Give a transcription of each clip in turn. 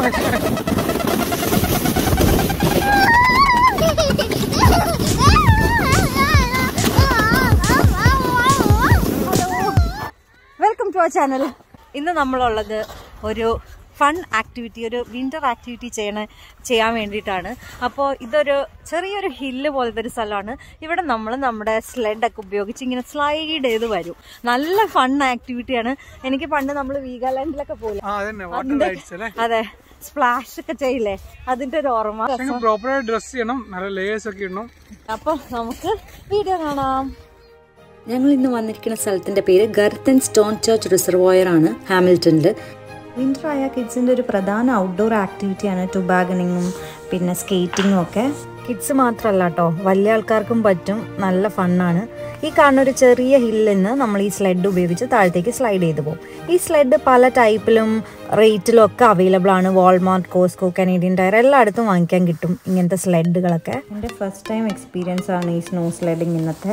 Welcome to our channel ഇന്ന് നമ്മളുള്ളത് ഒരു ഫൺ ആക്ടിവിറ്റി ഒരു വിന്റർ ആക്ടിവിറ്റി ചെയ്യണ ചെയ്യാൻ വേണ്ടിയിട്ടാണ് അപ്പോൾ ഇതൊരു ചെറിയൊരു ഹില്ല് പോലത്തെ ഒരു സ്ഥലമാണ് ഇവിടെ നമ്മൾ നമ്മുടെ സ്ലെഡൊക്കെ ഉപയോഗിച്ച് ഇങ്ങനെ സ്ലൈഡ് ചെയ്ത് വരും നല്ല ഫൺ ആക്ടിവിറ്റിയാണ് എനിക്ക് പണ്ട് നമ്മൾ വീഗാലാൻഡിലൊക്കെ പോലെ ആ അതന്നെ വാട്ടർ റൈഡ്സ് അല്ലേ അതെ സ്പ്ലാഷ് ഒക്കെ ചെയ്യില്ലേ അതിന്റെ ഒരു ഓർമ്മ ഞങ്ങൾ പ്രോപ്പറായിട്ട് ഡ്രസ് ചെയ്യണം നല്ല ലേയേഴ്സ് ഒക്കെ ഇടണം അപ്പൊ നമുക്ക് വീഡിയോ കാണാം ഞങ്ങൾ ഇന്ന് വന്നിരിക്കുന്ന സ്ഥലത്തിന്റെ പേര് ഗർത്തൻ സ്റ്റോൺ ചർച്ച് റിസർവോയർ ആണ് ഹാമിൽട്ടണിൽ വിൻ്റർ ആയ കിഡ്സിൻ്റെ ഒരു പ്രധാന ഔട്ട്ഡോർ ആക്ടിവിറ്റിയാണ് ടുബാഗണിങ്ങും പിന്നെ സ്കേറ്റിങ്ങും ഒക്കെ കിഡ്സ് മാത്രമല്ല കേട്ടോ വലിയ ആൾക്കാർക്കും പറ്റും നല്ല ഫണ്ണാണ് ഈ കാണുന്ന ഒരു ചെറിയ ഹില്ലിൽ നിന്ന് നമ്മൾ ഈ സ്ലെഡ് ഉപയോഗിച്ച് താഴത്തേക്ക് സ്ലൈഡ് ചെയ്ത് പോകും ഈ സ്ലെഡ് പല ടൈപ്പിലും റേറ്റിലും ഒക്കെ അവൈലബിൾ ആണ് വാൾമാർട്ട് കോസ്കോ കനേഡിയൻ ടയർ എല്ലായിടത്തും വാങ്ങിക്കാൻ കിട്ടും ഇങ്ങനത്തെ സ്ലെഡുകളൊക്കെ എൻ്റെ ഫസ്റ്റ് ടൈം എക്സ്പീരിയൻസ് ആണ് ഈ സ്നോ സ്ലൈഡിങ് ഇന്നത്തെ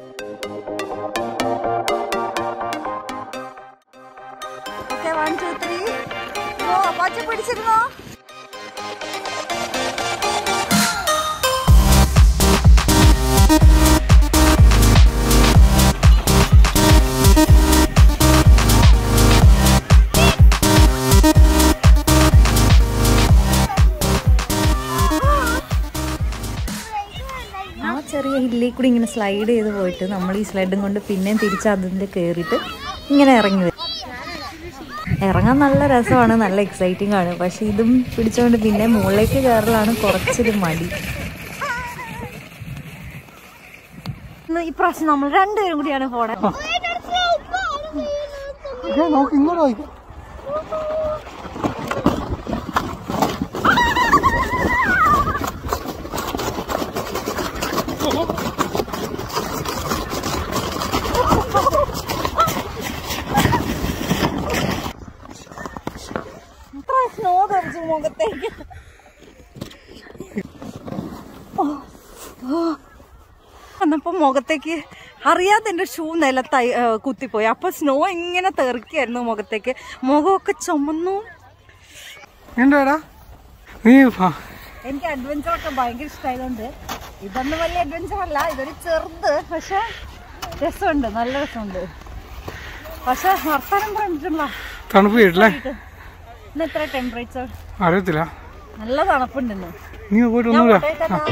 പിടിച്ചിരുന്നോ ആ ചെറിയ ഹില്ലിൽ കൂടി ഇങ്ങനെ സ്ലൈഡ് ചെയ്ത് പോയിട്ട് നമ്മൾ ഈ സ്ലൈഡും കൊണ്ട് പിന്നെയും തിരിച്ച് അതിൻ്റെ കയറിയിട്ട് ഇങ്ങനെ ഇറങ്ങി വരും ഇറങ്ങാൻ നല്ല രസമാണ് നല്ല എക്സൈറ്റിംഗ് ആണ് പക്ഷെ ഇതും പിടിച്ചുകൊണ്ട് പിന്നെ മുകളിലേക്ക് കയറലാണ് കുറച്ചൊരു മടി ഇന്ന് ഇപ്രാവശ്യം നമ്മൾ രണ്ടുപേരും കൂടിയാണ് പോണേ നോക്ക് ഇങ്ങോട്ട് നോക്കി ഇത്ര സ്നോ തെറിച്ചു മുഖത്തേക്ക് വന്നപ്പോ മുഖത്തേക്ക് അറിയാതെ എന്റെ ഷൂ നിലത്തായി ഏ, കുത്തിപ്പോയി അപ്പൊ സ്നോ ഇങ്ങനെ തെറിക്കായിരുന്നു മുഖത്തേക്ക് മുഖമൊക്കെ ചുമന്നു എന്താടാ നീ ആ, എനിക്ക് അഡ്വഞ്ചർ ഒക്കെ ഭയങ്കര ഇഷ്ടമായതുകൊണ്ട് ഇതൊന്നും വലിയ അഡ്വഞ്ചർ അല്ല ഇതൊരു ചെറുത് പക്ഷെ രസമുണ്ട് നല്ല രസമുണ്ട് പക്ഷെ വർത്താനം പറഞ്ഞിട്ടുള്ള തണുപ്പ് കേട്ടില്ലേ ഇന്ന് എത്ര ടെമ്പറേച്ചർ അറിയത്തില്ല നല്ല തണുപ്പുണ്ട് ഇന്ന് നീ പോയിട്ട് ഞാൻ ഒന്നുമില്ല ഫോട്ടോ എടുക്കാം.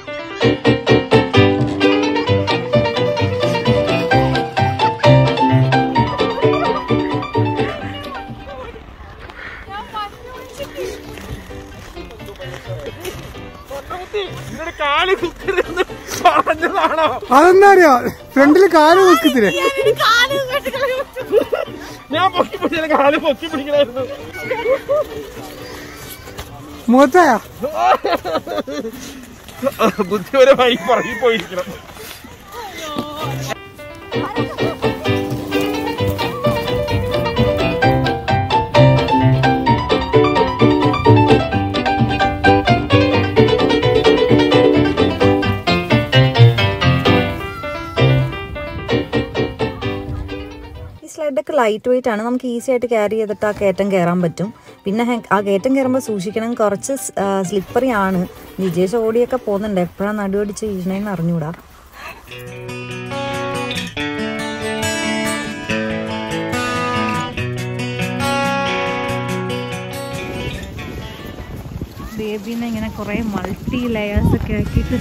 അതെന്താ അറിയാ ഫ്രണ്ടില് കാല് വെക്കത്തില്ലേ ഞാൻ പൊക്കി പിടിച്ചാൽ കാല് പൊക്കി പിടിക്കണായിരുന്നു മുഖത്തായാ ബുദ്ധിപരമായി പറയി പോയിരിക്കണം ഈ സ്ലൈഡൊക്കെ ലൈറ്റ് വെയിറ്റ് ആണ് നമുക്ക് ഈസി ആയിട്ട് ക്യാരി ചെയ്തിട്ട് ആ കയറ്റം കയറാൻ പറ്റും പിന്നെ ഹെ- ആ കയറ്റം കയറുമ്പോൾ സൂക്ഷിക്കണം കുറച്ച് സ്ലിപ്പറി ആണ് വിജേഷ് ഓടിയൊക്കെ പോകുന്നുണ്ട് എപ്പോഴാണ് നടുവടിച്ച് വീഴണേന്ന് അറിഞ്ഞൂടാ ബേബീനെ ഇങ്ങനെ കുറെ മൾട്ടി ലെയേഴ്സ് ഒക്കെ ആക്കിയിട്ട്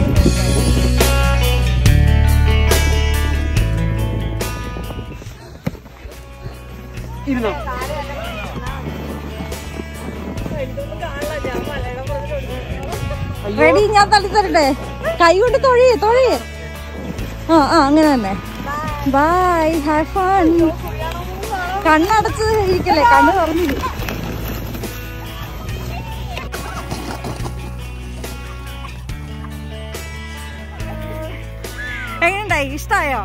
റെഡി ഞാൻ തള്ളി തരട്ടെ കൈ കൊണ്ട് തൊഴി തൊഴി ആ ആ അങ്ങനെ തന്നെ ബൈ ഹാവ് ഫൺ കണ്ണടച്ച് ഇരിക്കല്ലേ കണ്ണ് തുറന്നില്ല എങ്ങനെയുണ്ടായി ഇഷ്ടായോ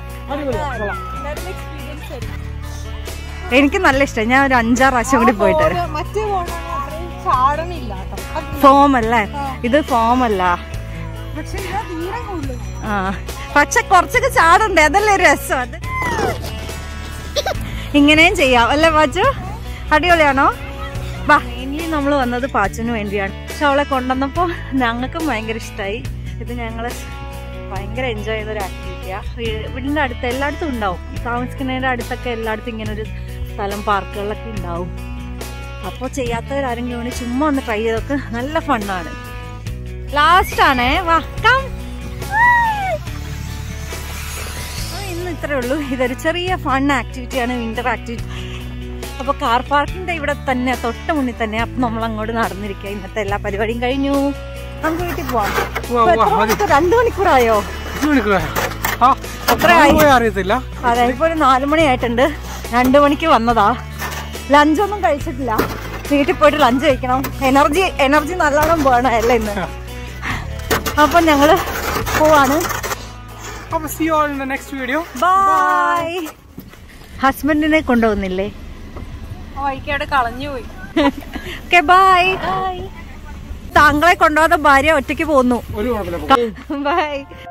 എനിക്ക് നല്ല ഇഷ്ടം ഞാൻ ഒരു അഞ്ചാറ് പ്രാവശ്യം കൂടി പോയിട്ട് വരാം മറ്റേ പോണ ചാടണില്ല കേട്ടോ ഫോം അല്ലേ ഇത് ഫോം അല്ല പക്ഷെ ഇത് തീരെ കൂടുതൽ ആ പക്ഷെ കുറച്ചൊക്കെ ചാടണ്ടേ അതല്ലേ ഒരു രസം അത് ഇങ്ങനെയും ചെയ്യാം അല്ലേ വാച്ചു അടിപൊളിയാണോ വാ ഇനി മെയിൻലി നമ്മൾ വന്നത് പാച്ചന് വേണ്ടിയാണ് പക്ഷെ അവളെ കൊണ്ടുവന്നപ്പോൾ ഞങ്ങൾക്കും ഭയങ്കര ഇഷ്ടമായി ഇത് ഞങ്ങൾ ഭയങ്കര എൻജോയ് ചെയ്ത ഒരു ആക്ടിവിറ്റിയാണ് വീടിൻ്റെ അടുത്ത് എല്ലായിടത്തും ഉണ്ടാവും താമസിക്കുന്നതിൻ്റെ അടുത്തൊക്കെ എല്ലായിടത്തും ഇങ്ങനെ ഒരു സ്ഥലം പാർക്കുകളിലൊക്കെ ഉണ്ടാവും അപ്പോൾ ചെയ്യാത്തവരാരെങ്കിലും വേണ്ടി ചുമ്മാ ഒന്ന് ട്രൈ ചെയ്തൊക്കെ നല്ല ഫണ്ണാണ് ലാസ്റ്റ് ആണേ വാ കം ഇന്ന് ഇത്രേ ഉള്ളൂ ഇതൊരു ചെറിയ ഫൺ ആക്ടിവിറ്റിയാണ് വിന്റർ ആക്ടിവിറ്റി അപ്പോൾ കാർ പാർക്കിന്റെ ഇവിടെ തന്നെ തൊട്ട് മുന്നിൽ തന്നെ അപ്പം നമ്മൾ അങ്ങോട്ട് നടന്നിരിക്കുക ഇന്നത്തെ എല്ലാ പരിപാടിയും കഴിഞ്ഞു നമുക്ക് വീട്ടിൽ പോവാം ഉവ്വ, ഇപ്പൊ എത്ര ഉവ്വ, മതി. മണിക്കൂർ? രണ്ട് മണിക്കൂറായോ ഇത് മണിക്കൂറാ? ആ എത്രയായി? പോയി അറിയത്തില്ല അതെ ഇപ്പൊ ഒരു നാല് മണി ആയിട്ടുണ്ട് രണ്ട് മണിക്ക് വന്നതാ ലഞ്ചൊന്നും കഴിച്ചിട്ടില്ല വീട്ടിൽ പോയിട്ട് ലഞ്ച് കഴിക്കണം എനർജി എനർജി നല്ലോണം വേണം അല്ലേ ഇന്ന് അപ്പൊ ഞങ്ങള് പോവാണ് അപ്പൊ see all in the next video bye ഹസ്ബൻഡിനെ കൊണ്ടുപോകുന്നില്ലേ വഴിക്കവിടെ കളഞ്ഞു പോയി ഓക്കെ ബൈ താങ്കളെ കൊണ്ടുപോകാതെ ഭാര്യ ഒറ്റയ്ക്ക് പോന്നു ഒരു കുഴപ്പമില്ല ബൈ